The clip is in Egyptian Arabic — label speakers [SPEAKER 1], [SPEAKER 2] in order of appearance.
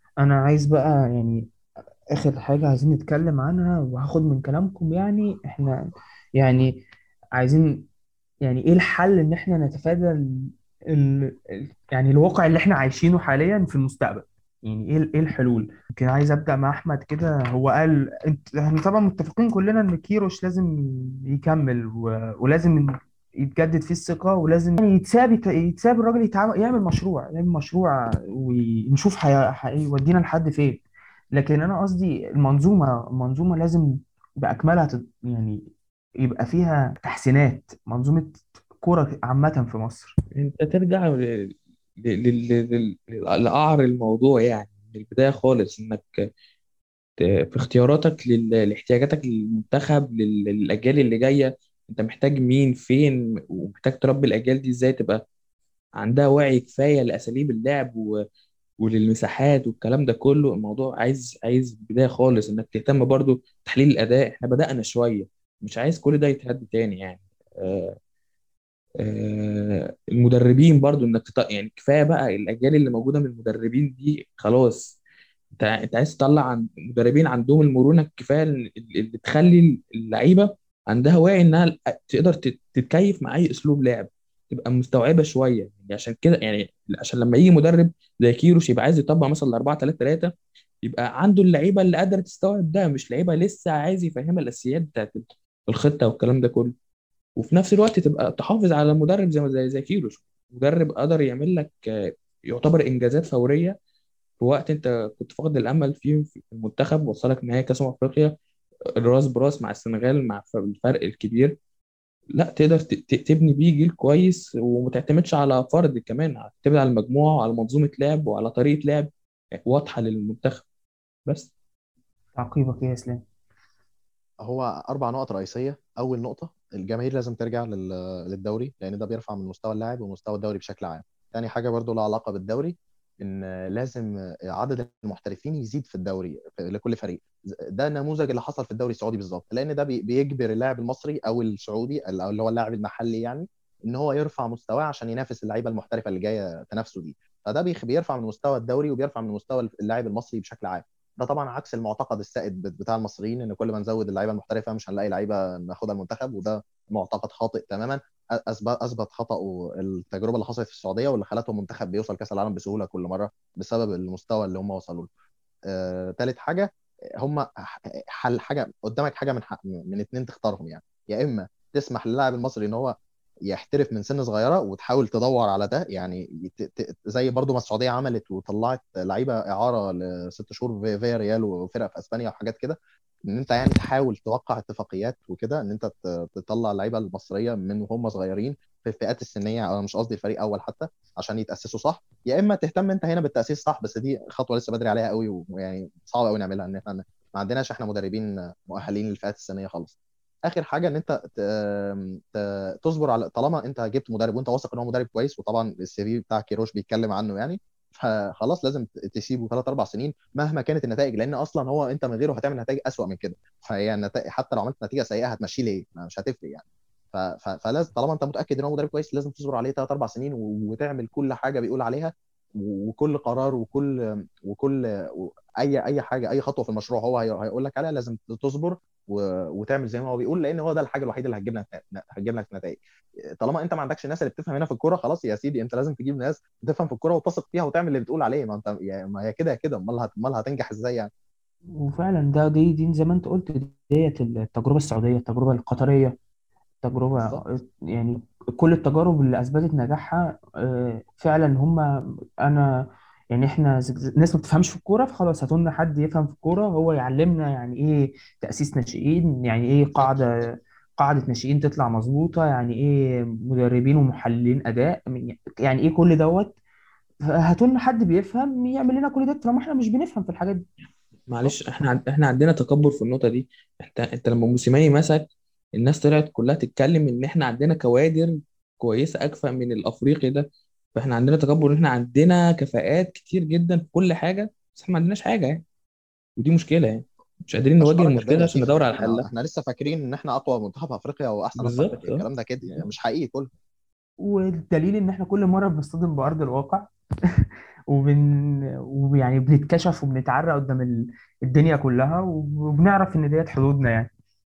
[SPEAKER 1] انا عايز بقى يعني اخر حاجة عايزين نتكلم عنها وهاخد من كلامكم يعني احنا يعني عايزين يعني ايه الحل ان احنا نتفادى ال... ال... ال- يعني الواقع اللي احنا عايشينه حاليا في المستقبل يعني ايه ال- ايه الحلول يمكن عايز ابدا مع احمد كده هو قال انت احنا طبعا متفقين كلنا ان كيروش لازم يكمل و... ولازم يتجدد فيه الثقة ولازم يعني يتساب يت- يتساب الراجل يتعامل يعمل مشروع يعمل مشروع ونشوف هي- هيودينا لحد فين لكن انا قصدي المنظومة المنظومة لازم بأكملها تت- يعني يبقى فيها تحسينات منظومة كرة عامة في مصر
[SPEAKER 2] انت ترجع ل- ل- ل- ل- لقعر الموضوع يعني من البدايه خالص انك ت- في اختياراتك لل- لاحتياجاتك للمنتخب لل- للاجيال اللي جايه انت محتاج مين فين ومحتاج تربي الاجيال دي ازاي تبقى عندها وعي كفايه لاساليب اللعب و... وللمساحات والكلام ده كله الموضوع عايز عايز بدايه خالص انك تهتم برضو تحليل الاداء احنا بدانا شويه مش عايز كل ده يتهد تاني يعني آه، آه، المدربين برضو انك تط... يعني كفايه بقى الاجيال اللي موجوده من المدربين دي خلاص انت انت عايز تطلع عن مدربين عندهم المرونه الكفايه اللي اللي تخلي اللعيبه عندها وعي انها تقدر تت- تتكيف مع اي اسلوب لعب تبقى مستوعبه شويه يعني عشان كده يعني عشان لما يجي مدرب زي كيروش يبقى عايز يطبق مثلا 4 3 3 يبقى عنده اللعيبه اللي قادره تستوعب ده مش لعيبه لسه عايز يفهمها الاساسيات بتاعت الخطه والكلام ده كله وفي نفس الوقت تبقى تحافظ على مدرب زي زي زي كيروش مدرب قدر يعمل لك آه، يعتبر انجازات فوريه في وقت انت كنت فاقد الامل فيه في المنتخب وصلك نهائي كاس أمم افريقيا راس براس مع السنغال مع الفرق الكبير لا تقدر ت- ت- تبني بيه جيل كويس وما تعتمدش على فرد كمان تعتمد على المجموعه وعلى منظومه لعب وعلى طريقه لعب واضحه للمنتخب بس
[SPEAKER 1] تعقيبك ايه يا اسلام
[SPEAKER 3] هو اربع نقط رئيسيه اول نقطه الجماهير لازم ترجع لل- للدوري لان ده بيرفع من مستوى اللاعب ومستوى الدوري بشكل عام تاني حاجه برضو لها علاقه بالدوري ان لازم عدد المحترفين يزيد في الدوري لكل فريق ده النموذج اللي حصل في الدوري السعودي بالظبط لان ده بي- بيجبر اللاعب المصري او السعودي او اللي هو اللاعب المحلي يعني ان هو يرفع مستواه عشان ينافس اللعيبه المحترفه اللي جايه تنافسه دي فده بيخ- بيرفع من مستوى الدوري وبيرفع من مستوى اللاعب المصري بشكل عام ده طبعا عكس المعتقد السائد بتاع المصريين ان كل ما نزود اللعيبه المحترفه مش هنلاقي لعيبه ناخدها المنتخب وده معتقد خاطئ تماما اثبت اثبت خطأه التجربه اللي حصلت في السعوديه واللي خلتهم منتخب بيوصل كاس العالم بسهوله كل مره بسبب المستوى اللي هم وصلوا له. آه، تالت حاجه هم حل حاجه قدامك حاجه من حق من اتنين تختارهم يعني يا اما تسمح للاعب المصري ان هو يحترف من سن صغيره وتحاول تدور على ده يعني ت- ت- زي برضو ما السعوديه عملت وطلعت لعيبه اعاره لست شهور في فيا ريال وفرق في اسبانيا وحاجات كده ان انت يعني تحاول توقع اتفاقيات وكده ان انت ت- تطلع اللعيبه المصريه من وهم صغيرين في الفئات السنيه او مش قصدي الفريق اول حتى عشان يتاسسوا صح يا اما تهتم انت هنا بالتاسيس صح بس دي خطوه لسه بدري عليها قوي ويعني صعب قوي نعملها ان احنا ما عندناش احنا مدربين مؤهلين للفئات السنيه خالص اخر حاجه ان انت ت- ت- تصبر على طالما انت جبت مدرب وانت واثق ان هو مدرب كويس وطبعا السي في بتاع كيروش بيتكلم عنه يعني فخلاص لازم تسيبه ثلاث اربع سنين مهما كانت النتائج لان اصلا هو انت من غيره هتعمل نتائج اسوء من كده فهي النتائج حتى لو عملت نتيجه سيئه هتمشيه ليه؟ ما مش هتفرق يعني ف- ف- فلازم طالما انت متاكد ان هو مدرب كويس لازم تصبر عليه ثلاث اربع سنين و- وتعمل كل حاجه بيقول عليها وكل قرار وكل وكل اي اي حاجه اي خطوه في المشروع هو هي- هيقول لك عليها لازم تصبر و- وتعمل زي ما هو بيقول لان هو ده الحاجه الوحيده اللي هتجيب لك هتجيب لك نتائج طالما انت ما عندكش الناس اللي بتفهم هنا في الكوره خلاص يا سيدي انت لازم تجيب ناس بتفهم في الكوره وتثق فيها وتعمل اللي بتقول عليه ما انت يعني ما هي كده يا كده امال هت- امال هتنجح ازاي يعني
[SPEAKER 1] وفعلا ده دي دي زي ما انت قلت ديت التجربة السعودية التجربة القطرية تجربة
[SPEAKER 3] بالظبط
[SPEAKER 1] يعني كل التجارب اللي أثبتت نجاحها آه، فعلا هم أنا يعني إحنا ز- ز- ناس ما بتفهمش في الكورة فخلاص هاتوا لنا حد يفهم في الكورة هو يعلمنا يعني إيه تأسيس ناشئين يعني إيه
[SPEAKER 3] بالظبط
[SPEAKER 1] قاعدة قاعدة ناشئين تطلع مظبوطة يعني إيه مدربين ومحللين أداء يعني إيه كل دوت هاتوا لنا حد بيفهم يعمل لنا كل ده طالما إحنا مش بنفهم في الحاجات دي
[SPEAKER 3] بالظبط
[SPEAKER 2] معلش احنا عن- احنا عندنا تكبر في النقطه دي انت انت لما موسيماني مسك الناس طلعت كلها تتكلم ان احنا عندنا كوادر كويسه اكفأ من الافريقي ده فاحنا عندنا تكبر ان احنا عندنا كفاءات كتير جدا في كل حاجه بس احنا ما عندناش حاجه يعني ودي مشكله يعني مش قادرين نواجه
[SPEAKER 3] اشكرك
[SPEAKER 2] المشكله
[SPEAKER 3] الدنيا
[SPEAKER 2] عشان
[SPEAKER 3] تيفا
[SPEAKER 2] ندور على
[SPEAKER 3] احنا
[SPEAKER 2] حلها
[SPEAKER 3] احنا لسه فاكرين ان احنا اقوى منتخب في افريقيا واحسن ناس في
[SPEAKER 2] بالظبط
[SPEAKER 3] افريقيا
[SPEAKER 2] اه
[SPEAKER 3] الكلام ده كده
[SPEAKER 2] بالظبط.
[SPEAKER 3] مش حقيقي كله
[SPEAKER 1] والدليل إن إحنا كل مرة بنصطدم بأرض الواقع وبن ويعني بنتكشف وبنتعرى قدام ال- الدنيا كلها وبنعرف ان ديت حدودنا يعني